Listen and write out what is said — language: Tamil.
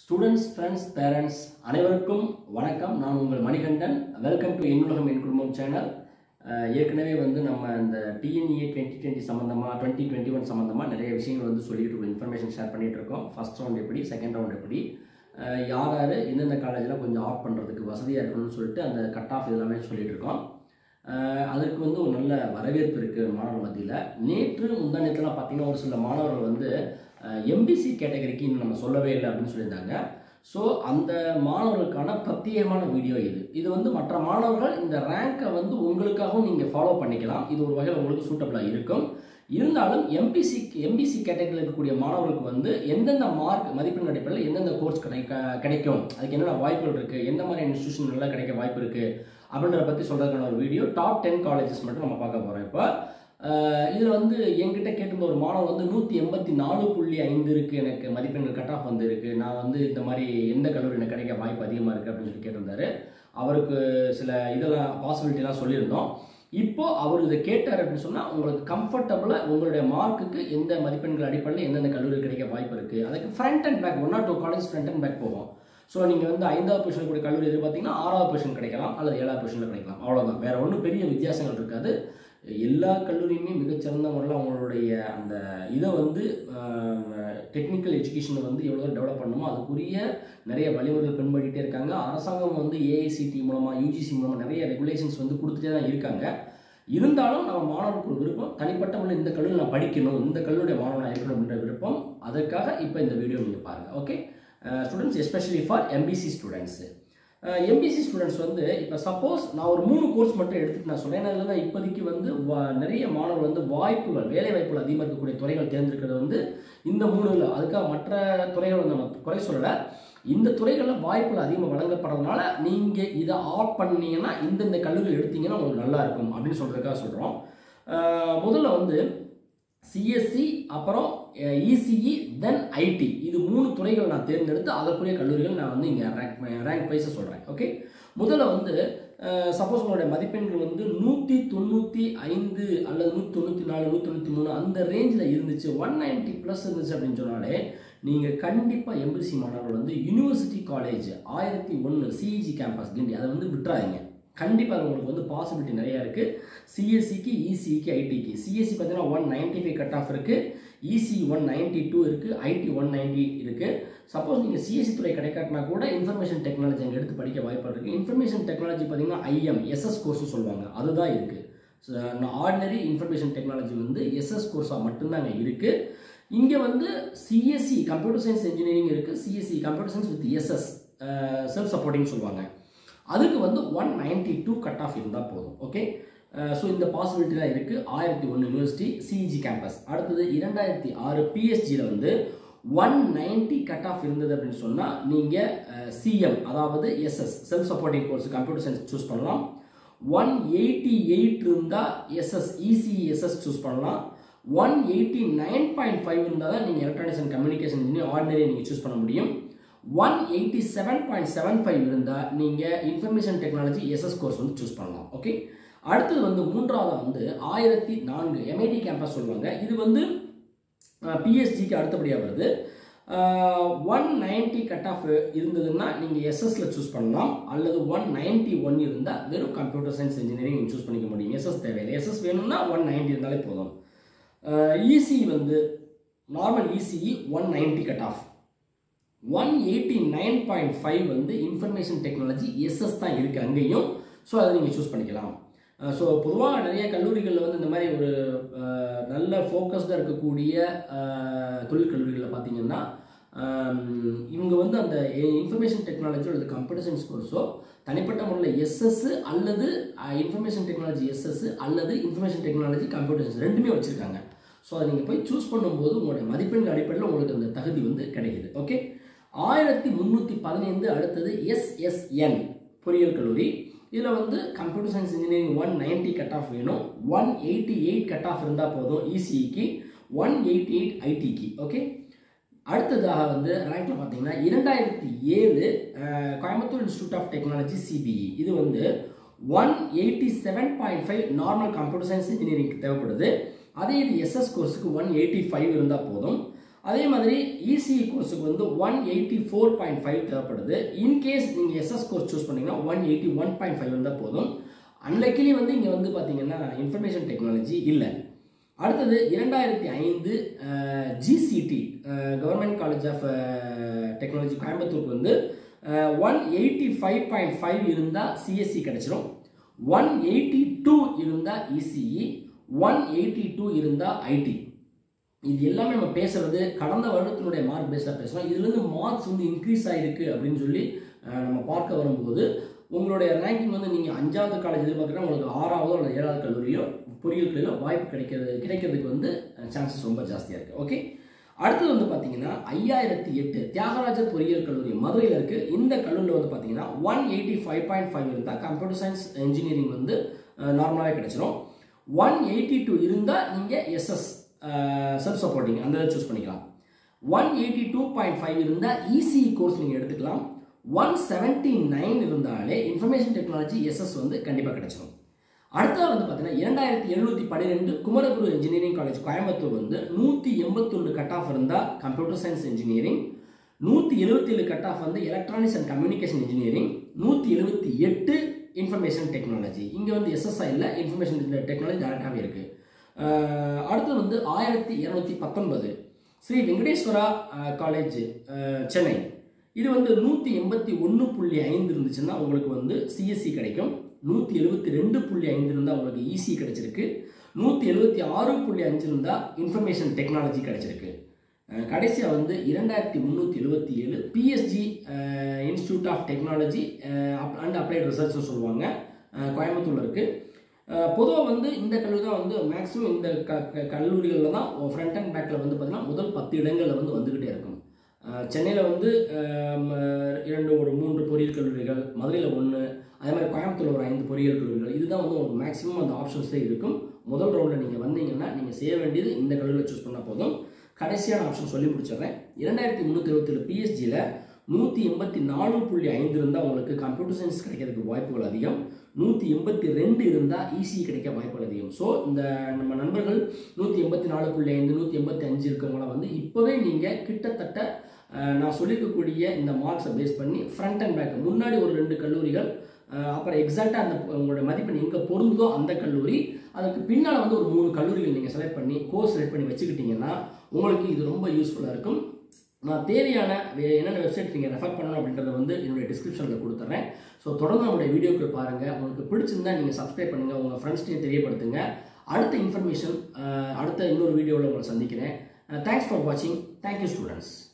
ஸ்டூடெண்ட்ஸ் ஃப்ரெண்ட்ஸ் பேரண்ட்ஸ் அனைவருக்கும் வணக்கம் நான் உங்கள் மணிகண்டன் வெல்கம் டு என்னுலகம் என் குடும்பம் சேனல் ஏற்கனவே வந்து நம்ம இந்த டிஎன்இஏ டுவெண்ட்டி டுவெண்ட்டி சம்மந்தமாக டுவெண்ட்டி டுவெண்ட்டி ஒன் சம்மந்தமாக நிறைய விஷயங்கள் வந்து சொல்லிட்டு இருக்கோம் இன்ஃபர்மேஷன் ஷேர் பண்ணிட்டு இருக்கோம் ஃபர்ஸ்ட் ரவுண்ட் எப்படி செகண்ட் ரவுண்ட் எப்படி அஹ் யார் யார் எந்தெந்த காலேஜில் கொஞ்சம் ஆஃப் பண்ணுறதுக்கு வசதியாக இருக்கணும்னு சொல்லிட்டு அந்த கட் ஆஃப் எல்லாமே சொல்லிட்டு இருக்கோம் அஹ் அதற்கு வந்து ஒரு நல்ல வரவேற்பு இருக்குது மாணவர் மத்தியில் நேற்று முந்தானத்துலாம் பார்த்தீங்கன்னா ஒரு சில மாணவர்கள் வந்து எம்பிசி கேட்டகரிக்கு இன்னும் நம்ம சொல்லவே இல்லை அப்படின்னு சொல்லியிருந்தாங்க ஸோ அந்த மாணவர்களுக்கான பிரத்யேகமான வீடியோ இது இது வந்து மற்ற மாணவர்கள் இந்த ரேங்கை வந்து உங்களுக்காகவும் நீங்கள் ஃபாலோ பண்ணிக்கலாம் இது ஒரு வகையில் உங்களுக்கு சூட்டபிளாக இருக்கும் இருந்தாலும் எம்பிசி எம்பிசி கேட்டகரியில் இருக்கக்கூடிய மாணவர்களுக்கு வந்து எந்தெந்த மார்க் மதிப்பெண் அடிப்படையில் எந்தெந்த கோர்ஸ் கிடைக்க கிடைக்கும் அதுக்கு என்னென்ன வாய்ப்புகள் இருக்குது எந்த மாதிரி இன்ஸ்டியூஷன் நல்லா கிடைக்க வாய்ப்பு இருக்குது அப்படின்றத பற்றி சொல்கிறதுக்கான ஒரு வீடியோ டாப் டென் காலேஜஸ் மட்டும் நம்ம பார்க்க போகிறோம் இப்போ இதில் வந்து என்கிட்ட கேட்டிருந்த ஒரு மாணவன் வந்து நூற்றி எண்பத்தி நாலு புள்ளி ஐந்து இருக்குது எனக்கு மதிப்பெண்கள் கட் ஆஃப் வந்து இருக்குது நான் வந்து இந்த மாதிரி எந்த கல்லூரி எனக்கு கிடைக்க வாய்ப்பு அதிகமாக இருக்குது அப்படின்னு சொல்லி கேட்டிருந்தாரு அவருக்கு சில இதெல்லாம் பாசிபிலிட்டிலாம் சொல்லியிருந்தோம் இப்போ அவர் இதை கேட்டார் அப்படின்னு சொன்னால் உங்களுக்கு கம்ஃபர்டபுளாக உங்களுடைய மார்க்குக்கு எந்த மதிப்பெண்கள் அடிப்படையில் எந்தெந்த கல்லூரி கிடைக்க வாய்ப்பு இருக்குது அதுக்கு front and back one or two college front and back போகும் ஸோ நீங்கள் வந்து ஐந்தாவது பொசிஷன் கூடிய கல்லூரி எதிர்பார்த்தீங்கன்னா ஆறாவது பொசிஷன் கிடைக்கலாம் அல்லது ஏழாவது பொசிஷனில் கிடைக்கலாம் அவ்வளோதான் வேற ஒன்றும் பெரிய வித்தியாசங்கள் இருக்காது எல்லா கல்லூரியுமே மிகச்சிறந்த முறையில் அவங்களுடைய அந்த இதை வந்து டெக்னிக்கல் எஜுகேஷனை வந்து எவ்வளோ டெவலப் பண்ணணுமோ அதுக்குரிய நிறைய வழிமுறைகள் பின்பற்றிட்டே இருக்காங்க அரசாங்கம் வந்து ஏஐசிடி மூலமாக யூஜிசி மூலமாக நிறைய ரெகுலேஷன்ஸ் வந்து கொடுத்துட்டே தான் இருக்காங்க இருந்தாலும் நம்ம மாணவர்களுக்கு ஒரு விருப்பம் தனிப்பட்ட முறையில் இந்த கல்லூரி நான் படிக்கணும் இந்த கல்லூரிய மாணவனாக இருக்கணும் அப்படின்ற விருப்பம் அதற்காக இப்போ இந்த வீடியோ நீங்கள் பாருங்கள் okay students especially for MBC students MBC students வந்து இப்போ சப்போஸ் நான் ஒரு மூணு கோர்ஸ் மட்டும் எடுத்துட்டு நான் சொன்னேன் ஏன்னா தான் இப்போதைக்கு வந்து வா- நிறைய மாணவர்கள் வந்து வாய்ப்புகள் வேலை வாய்ப்புகள் அதிகமாக இருக்கக்கூடிய துறைகள் தேர்ந்தெடுக்கிறது வந்து இந்த மூணுல அதுக்காக மற்ற துறைகள் வந்து நம்ம குறை சொல்லலை இந்த துறைகளில் வாய்ப்புகள் அதிகமாக வழங்கப்படுறதுனால நீங்கள் இதை ஆஃப் பண்ணீங்கன்னா இந்தந்த கல்லூரிகள் எடுத்தீங்கன்னா உங்களுக்கு நல்லா இருக்கும் அப்படின்னு சொல்கிறதுக்காக சொல்கிறோம் முதல்ல வந்து சிஎஸ்சி அப்புறம் இசிஇ தென் ஐடி இது மூணு துறைகள் நான் தேர்ந்தெடுத்து அதற்குரிய கல்லூரிகள் நான் வந்து இங்கே ரேங்க் ரேங்க் வைஸை சொல்கிறேன் ஓகே முதல்ல வந்து சப்போஸ் உங்களுடைய மதிப்பெண்கள் வந்து நூற்றி தொண்ணூற்றி ஐந்து அல்லது நூற்றி தொண்ணூற்றி நாலு நூற்றி தொண்ணூற்றி மூணு அந்த ரேஞ்சில் இருந்துச்சு ஒன் நைன்ட்டி ப்ளஸ் இருந்துச்சு அப்படின்னு சொன்னாலே நீங்கள் கண்டிப்பாக எம்பிசி மாணவர்கள் வந்து யூனிவர்சிட்டி காலேஜ் ஆயிரத்தி ஒன்று சிஇஜி கேம்பஸ் கிண்டி அதை வந்து விட்டுறாதீங்க கண்டிப்பாக உங்களுக்கு வந்து பாசிபிலிட்டி நிறையா இருக்குது சிஎஸ்சிக்கு இசிக்கு ஐடிக்கு சிஎஸ்சி பார்த்தீங்கன்னா one ninety five cut off இருக்குது இசி ஒன் நைன்ட்டி டூ இருக்குது ஐடி ஒன் நைன்ட்டி இருக்குது சப்போஸ் நீங்கள் சிஎஸ்சி துறை கிடைக்காட்டினா கூட இன்ஃபர்மேஷன் டெக்னாலஜி அங்கே எடுத்து படிக்க வாய்ப்பு இருக்குது இன்ஃபர்மேஷன் டெக்னாலஜி பார்த்தீங்கன்னா ஐஎம் எஸ்எஸ் கோர்ஸ் சொல்லுவாங்க அதுதான் இருக்குது ஆர்டினரி இன்ஃபர்மேஷன் டெக்னாலஜி வந்து எஸ்எஸ் கோர்ஸாக மட்டும்தான் அங்கே இருக்குது இங்கே வந்து சிஎஸ்சி கம்ப்யூட்டர் சயின்ஸ் இன்ஜினியரிங் இருக்குது CSC computer science with SS self supporting சொல்லுவாங்க அதுக்கு வந்து one ninety two cut off இருந்தால் போதும் ஓகே ஸோ இந்த பாசிபிலிட்டிலாம் இருக்குது ஆயிரத்தி ஒன்று யூனிவர்சிட்டி சிஇஜி கேம்பஸ் அடுத்தது இரண்டாயிரத்தி ஆறு பிஎஸ்ஜியில் வந்து ஒன் நைன்ட்டி கட் ஆஃப் இருந்தது அப்படின்னு சொன்னால் நீங்கள் சிஎம் அதாவது SS self supporting course computer science choose பண்ணலாம் ஒன் எயிட்டி எயிட் இருந்தால் எஸ்எஸ் இசிஎஸ்எஸ் சூஸ் பண்ணலாம் one eighty nine point five இருந்தால் தான் நீங்கள் electronics and communication engineer ordinary நீங்கள் சூஸ் பண்ண முடியும் one eighty seven point seven five இருந்தால் நீங்கள் இன்ஃபர்மேஷன் டெக்னாலஜி எஸ்எஸ் கோர்ஸ் வந்து சூஸ் பண்ணலாம் ஓகே அடுத்தது வந்து மூன்றாவது வந்து ஆயிரத்தி நான்கு எம்ஐடி கேம்பஸ் சொல்லுவாங்க இது வந்து பிஎஸ்ஜிக்கு அடுத்தபடியாக வருது ஒன் நைன்ட்டி கட் ஆஃப் இருந்ததுன்னா நீங்கள் எஸ்எஸ்ல சூஸ் பண்ணலாம் அல்லது ஒன் நைன்ட்டி ஒன் இருந்தால் வெறும் கம்ப்யூட்டர் சயின்ஸ் இன்ஜினியரிங் நீங்கள் சூஸ் பண்ணிக்க முடியும் எஸ்எஸ் தேவையில்லை எஸ்எஸ் வேணும்னா ஒன் நைன்ட்டி இருந்தாலே போதும் இசி வந்து normal ECE one ninety cut off one eighty nine point five வந்து இன்ஃபர்மேஷன் டெக்னாலஜி எஸ்எஸ் தான் இருக்குது அங்கேயும் ஸோ அதை நீங்கள் சூஸ் பண்ணிக்கலாம் ஸோ பொதுவாக நிறைய கல்லூரிகளில் வந்து இந்த மாதிரி ஒரு அஹ், நல்ல ஃபோக்கஸ்டாக இருக்கக்கூடிய அஹ், தொழில் கல்லூரிகளில் பார்த்தீங்கன்னா ஆம், இவங்க வந்து அந்த இன்ஃபர்மேஷன் டெக்னாலஜி அல்லது கம்ப்யூட்டர் சயின்ஸ் கோர்ஸோ தனிப்பட்ட முறையில் எஸ்எஸ் அல்லது இன்ஃபர்மேஷன் டெக்னாலஜி எஸ்எஸ் அல்லது இன்ஃபர்மேஷன் டெக்னாலஜி கம்ப்யூட்டர் சயின்ஸ் ரெண்டுமே வச்சுருக்காங்க ஸோ அதை நீங்கள் போய் சூஸ் பண்ணும்போது உங்களுடைய மதிப்பெண் அடிப்படையில் உங்களுக்கு அந்த தகுதி வந்து கிடைக்குது ஓகே ஆயிரத்தி முந்நூற்றி பதினைந்து அடுத்தது எஸ்எஸ்என் பொறியியல் கல்லூரி இதில் வந்து computer science engineering one ninety cut off வேணும் one eighty eight cut off இருந்தால் போதும் இசிஇக்கு ஒன் எயிட்டி எயிட் ஐடிக்கு ஓகே அடுத்ததாக வந்து ரேங்க்ல பார்த்தீங்கன்னா இரண்டாயிரத்தி ஏழு அஹ், Coimbatore institute of technology CBE இது வந்து one eighty seven point five normal computer science இன்ஜினியரிங்க்கு தேவைப்படுது அதே இது எஸ்எஸ் கோர்ஸுக்கு ஒன் எயிட்டி ஃபைவ் இருந்தால் போதும் அதே மாதிரி இசிஇ கோர்ஸுக்கு வந்து one eighty four point five தேவைப்படுது இன்கேஸ் நீங்கள் எஸ்எஸ் கோர்ஸ் சூஸ் பண்ணீங்கன்னா one eighty one point five வந்தால் போதும் அன்லக்கிலி வந்து இங்கே வந்து பார்த்தீங்கன்னா இன்ஃபர்மேஷன் டெக்னாலஜி இல்லை அடுத்தது இரண்டாயிரத்தி ஐந்து GCT government college of technology கோயம்புத்தூருக்கு வந்து one eighty five point five இருந்தால் சிஎஸ்சி கிடச்சிரும் ஒன் எயிட்டி டூ இருந்தால் இசிஇ ஒன் எயிட்டி டூ இருந்தால் ஐடி இது எல்லாமே நம்ம பேசுறது கடந்த வருடத்தினுடைய மார்க் பேஸ்டாக பேசுகிறோம் இதுலேருந்து மார்க்ஸ் வந்து இன்க்ரீஸ் ஆகிருக்கு அப்படின்னு சொல்லி அஹ், நம்ம பார்க்க வரும்போது உங்களுடைய ரேங்கிங் வந்து நீங்கள் அஞ்சாவது காலேஜ் எதிர்பார்க்குறா உங்களுக்கு ஆறாவதோ அல்லது ஏழாவது கல்லூரியோ பொறியியல் கல்லூரியோ வாய்ப்பு கிடைக்கிறது கிடைக்கிறதுக்கு வந்து சான்சஸ் ரொம்ப ஜாஸ்தியாக இருக்குது ஓகே அடுத்தது வந்து பார்த்தீங்கன்னா ஐயாயிரத்தி எட்டு தியாகராஜர் பொறியியல் கல்லூரி மதுரையில் இருக்குது இந்த கல்லூரியில் வந்து பார்த்தீங்கன்னா one eighty five point five இருந்தால் கம்ப்யூட்டர் சயின்ஸ் இன்ஜினியரிங் வந்து நார்மலாகவே கிடைச்சிரும் ஒன் எயிட்டி டூ இருந்தால் நீங்கள் எஸ்எஸ் செல்ஃப் சப்போர்ட்டிங் அந்த சூஸ் பண்ணிக்கலாம் one eighty two point five இருந்தால் இசிஇ கோர்ஸ் நீங்கள் எடுத்துக்கலாம் ஒன் செவன்ட்டி நைன் இருந்தாலே இன்ஃபர்மேஷன் டெக்னாலஜி எஸ்எஸ் வந்து கண்டிப்பாக கிடைச்சிரும் அடுத்தது வந்து பார்த்தீங்கன்னா இரண்டாயிரத்தி எழுநூற்றி பன்னிரெண்டு குமரகுரு இன்ஜினியரிங் காலேஜ் கோயம்புத்தூர் வந்து நூற்றி எண்பத்தொன்று கட் ஆஃப் இருந்தால் கம்ப்யூட்டர் சயின்ஸ் இன்ஜினியரிங் நூற்றி எழுபத்தேழு கட் ஆஃப் வந்து எலக்ட்ரானிக்ஸ் அண்ட் கம்யூனிகேஷன் இன்ஜினியரிங் நூற்றி எழுபத்தி எட்டு இன்ஃபர்மேஷன் டெக்னாலஜி இங்கே வந்து எஸ்எஸ்ஐ இல்லை இன்ஃபர்மேஷன் டெக்னாலஜி டேரெக்டாகவே இருக்குது அடுத்தது வந்து ஆயிரத்தி இரநூத்தி பத்தொன்பது ஸ்ரீ வெங்கடேஸ்வரா காலேஜ் சென்னை இது வந்து நூற்றி எண்பத்தி ஒன்று புள்ளி ஐந்து இருந்துச்சுன்னா உங்களுக்கு வந்து சிஎஸ்சி கிடைக்கும் நூற்றி எழுபத்தி ரெண்டு புள்ளி ஐந்து இருந்தால் உங்களுக்கு இசி கிடைச்சிருக்கு நூற்றி எழுபத்தி ஆறு புள்ளி அஞ்சு இருந்தால் இன்ஃபர்மேஷன் டெக்னாலஜி கிடைச்சிருக்கு கடைசியாக வந்து இரண்டாயிரத்தி முந்நூற்றி எழுபத்தி ஏழு PSG institute of technology and applied ரிசர்ச்னு சொல்லுவாங்க அஹ், கோயம்புத்தூர்ல இருக்குது பொதுவாக வந்து இந்த கல்லூரி தான் வந்து மேக்ஸிமம் இந்த க க- கல்லூரிகளில் தான் ஃப்ரண்ட் அண்ட் பேக்கில் வந்து பார்த்தீங்கன்னா முதல் பத்து இடங்களில் வந்து வந்துக்கிட்டே இருக்கும் சென்னையில் வந்து ஆம், இரண்டு ஒரு மூன்று பொறியியல் கல்லூரிகள் மதுரையில் ஒன்று அதே மாதிரி கோயம்புத்தூர்ல ஒரு ஐந்து பொறியியல் கல்லூரிகள் இதுதான் வந்து உங்களுக்கு மேக்ஸிமம் அந்த ஆப்ஷன்ஸே இருக்கும் முதல் ரவுண்டில் நீங்கள் வந்தீங்கன்னா நீங்கள் செய்ய வேண்டியது இந்த கல்லூரியில் சூஸ் பண்ணால் போதும் கடைசியான ஆப்ஷன் சொல்லி முடிச்சிடுறேன் இரண்டாயிரத்தி முந்நூற்றி இருபத்தேழு பிஎஸ்ஜியில் நூற்றி எண்பத்தி நாலு புள்ளி ஐந்து இருந்தால் உங்களுக்கு கம்ப்யூட்டர் சயின்ஸ் கிடைக்கிறதுக்கு வாய்ப்புகள் அதிகம் நூற்றி எண்பத்தி ரெண்டு இருந்தால் ஈஸி கிடைக்க வாய்ப்புகள் அதிகம் ஸோ இந்த நம்ம நண்பர்கள் நூற்றி எண்பத்தி நாலு புள்ளி ஐந்து நூற்றி எண்பத்தி அஞ்சு இருக்கவங்களாம் வந்து இப்போவே நீங்கள் கிட்டத்தட்ட அஹ், நான் சொல்லியிருக்கக்கூடிய இந்த மார்க்ஸை பேஸ் பண்ணி ஃப்ரண்ட் அண்ட் பேக் முன்னாடி ஒரு ரெண்டு கல்லூரிகள் அஹ், அப்புறம் எக்ஸாக்டாக அந்த உங்களோட மதிப்பெண் எங்கே பொருந்தோ அந்த கல்லூரி அதுக்கு பின்னால் வந்து ஒரு மூணு கல்லூரிகள் நீங்கள் செலக்ட் பண்ணி கோர்ஸ் செலக்ட் பண்ணி வச்சுக்கிட்டீங்கன்னா உங்களுக்கு இது ரொம்ப யூஸ்ஃபுல்லாக இருக்கும் நான் தேவையான வே- என்னென்ன வெப்சைட் நீங்கள் ரெஃபர் பண்ணணும் அப்படின்றத வந்து என்னுடைய டிஸ்கிரிப்ஷனில் கொடுத்துட்றேன் ஸோ தொடர்ந்து நம்மளுடைய வீடியோக்கள் பாருங்கள் உங்களுக்கு பிடிச்சிருந்தா நீங்கள் சப்ஸ்கிரைப் பண்ணுங்கள் உங்கள் ஃப்ரெண்ட்ஸ்டையும் தெரியப்படுத்துங்க அடுத்த இன்ஃபர்மேஷன் அடுத்த இன்னொரு வீடியோவில் உங்களை சந்திக்கிறேன் தேங்க்ஸ் ஃபார் வாட்சிங் தேங்க்யூ ஸ்டூடெண்ட்ஸ்